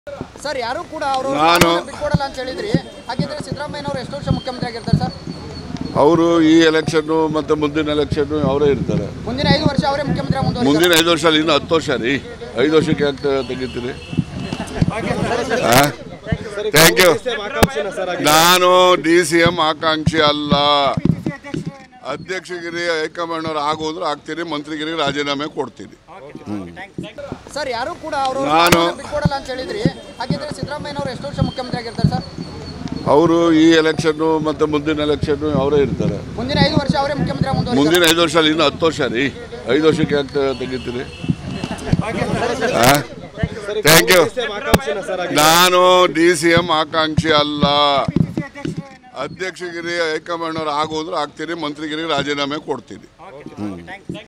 sir ಯಾರು ಕೂಡ ಅವರು ನಾನು- ಬಿಟ್ಕೊಡಲ್ಲ ಅಂತ ಹೇಳಿದ್ರಿ ಹಾಗಿದ್ರೆ ಸಿದ್ದರಾಮಯ್ಯನವರು ಎಷ್ಟು ವರ್ಷ ಮುಖ್ಯಮಂತ್ರಿ ಆಗಿರ್ತಾರೆ ಸರ್ ಅವರು ಈ ಎಲೆಕ್ಷನ್ನು ಮತ್ತು ಮುಂದಿನ ಎಲೆಕ್ಷನ್ನು ಅವರೇ ಇರ್ತಾರೆ ಮುಂದಿನ ಐದು ವರ್ಷ ಅವರೇ ಮುಖ್ಯಮಂತ್ರಿ ಆಗಿ ಮುಂದುವರಿತಾರೆ ಮುಂದಿನ ಐದು ವರ್ಷ ಅಲ್ಲಿ ಇನ್ನು ಹತ್ತು ವರ್ಷ ರೀ ಐದು ವರ್ಷಕ್ಕೆ ಯಾಕೆ ತೆ- ತೆಗಿತೀರಿ ಥ್ಯಾಂಕ್ ಯು ನಾನು ಡಿ ಸಿ ಎಂ ಆಕಾಂಕ್ಷಿ ಅಲ್ಲ ಅಧ್ಯಕ್ಷಗಿರಿ ಹೈಕಮಾಂಡ್ ಅವ್ರು ಆಗು ಅಂದ್ರೆ ಆಗ್ತೀನಿ ಮಂತ್ರಿಗಿರಿ ರಾಜೀನಾಮೆ ಕೊಡ್ತೀನಿ ಸರ್ ಯಾರು ಕೂಡ ಅವರು ನಾನು- ಬಿಟ್ಕೊಡಲ್ಲ ಅಂತ ಹೇಳಿದ್ರಿ ಹಾಗಿದ್ರೆ ಸಿದ್ದರಾಮಯ್ಯನವರು ಎಷ್ಟು ವರ್ಷ ಮುಖ್ಯಮಂತ್ರಿ ಆಗಿರ್ತಾರೆ ಸರ್ ಅವರು ಈ ಎಲೆಕ್ಷನ್ನು ಮತ್ತು ಮುಂದಿನ ಎಲೆಕ್ಷನ್ನು ಅವರೇ ಇರ್ತಾರೆ ಮುಂದಿನ ಐದು ವರ್ಷ ಅವರೇ ಮುಖ್ಯಮಂತ್ರಿ ಆಗಿ ಮುಂದುವರಿತಾರೆ ಮುಂದಿನ ಐದು ವರ್ಷ ಅಲ್ಲಿ ಇನ್ನು ಹತ್ತು ವರ್ಷ ರೀ ಐದು ವರ್ಷಕ್ಕೆ ಯಾಕೆ ತೆ- ತೆಗಿತೀರಿ ಥ್ಯಾಂಕ್ ಯು ನಾನು ಡಿ ಸಿ ಎಂ ಆಕಾಂಕ್ಷಿ ಅಲ್ಲ ಅಧ್ಯಕ್ಷಗಿರಿ ಹೈಕಮಾಂಡ್ ಅವ್ರು ಆಗು ಅಂದ್ರೆ ಆಗ್ತೀನಿ ಮಂತ್ರಿಗಿರಿ ರಾಜೀನಾಮೆ ಕೊಡ್ತೀನಿ